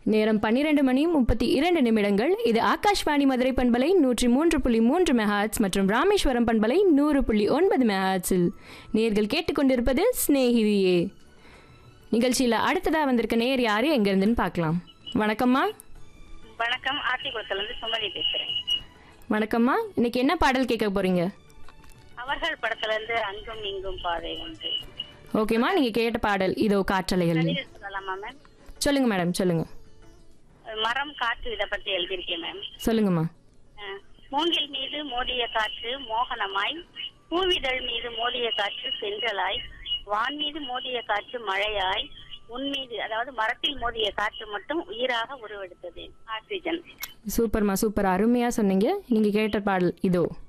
நேரம் பன்னிரண்டு மணி முப்பத்தி இரண்டு நிமிடங்கள் இது ஆகாஷ்வாணி மதுரை பண்பலை நூற்றி மூன்று புள்ளி மூன்று மெகாட்ஸ் மற்றும் ராமேஸ்வரம் பண்பலை நூறு புள்ளி ஒன்பது மெகாட்ஸில் நேர்கள் கேட்டுக்கொண்டிருப்பது ஸ்நேகிதியே நிகழ்ச்சியில் அடுத்ததாக வந்திருக்க நேர் யாரு எங்கேருந்துன்னு பார்க்கலாம் வணக்கம்மா வணக்கம் ஆத்திக்குளத்துல இருந்து சுமதி பேசுறேன் வணக்கம்மா இன்னைக்கு என்ன பாடல் கேட்க போறீங்க அவர்கள் படத்துல இருந்து அங்கும் இங்கும் பாதை உண்டு ஓகேம்மா நீங்கள் கேட்ட பாடல் இதோ காற்றலைகள் கவிதை சொல்லலாமா மேம் சொல்லுங்க மேடம் சொல்லுங்க மரம் காற்று இதை பத்தி எழுதியிருக்கேன் மேம் சொல்லுங்கம்மா அஹ், மூங்கில் மீது மோதிய காற்று மோகனமாய் பூவிதழ் மீது மோதிய காற்று சென்றலாய் வான் மீது மோதிய காற்று மழையாய் உன் மீது அதாவது மரத்தில் மோதிய காற்று மட்டும் உயிராக உருவெடுத்தது ஆக்சிஜன் சூப்பர்மா சூப்பர் அருமையாக சொன்னீங்க நீங்கள் கேட்ட பாடல் இதோ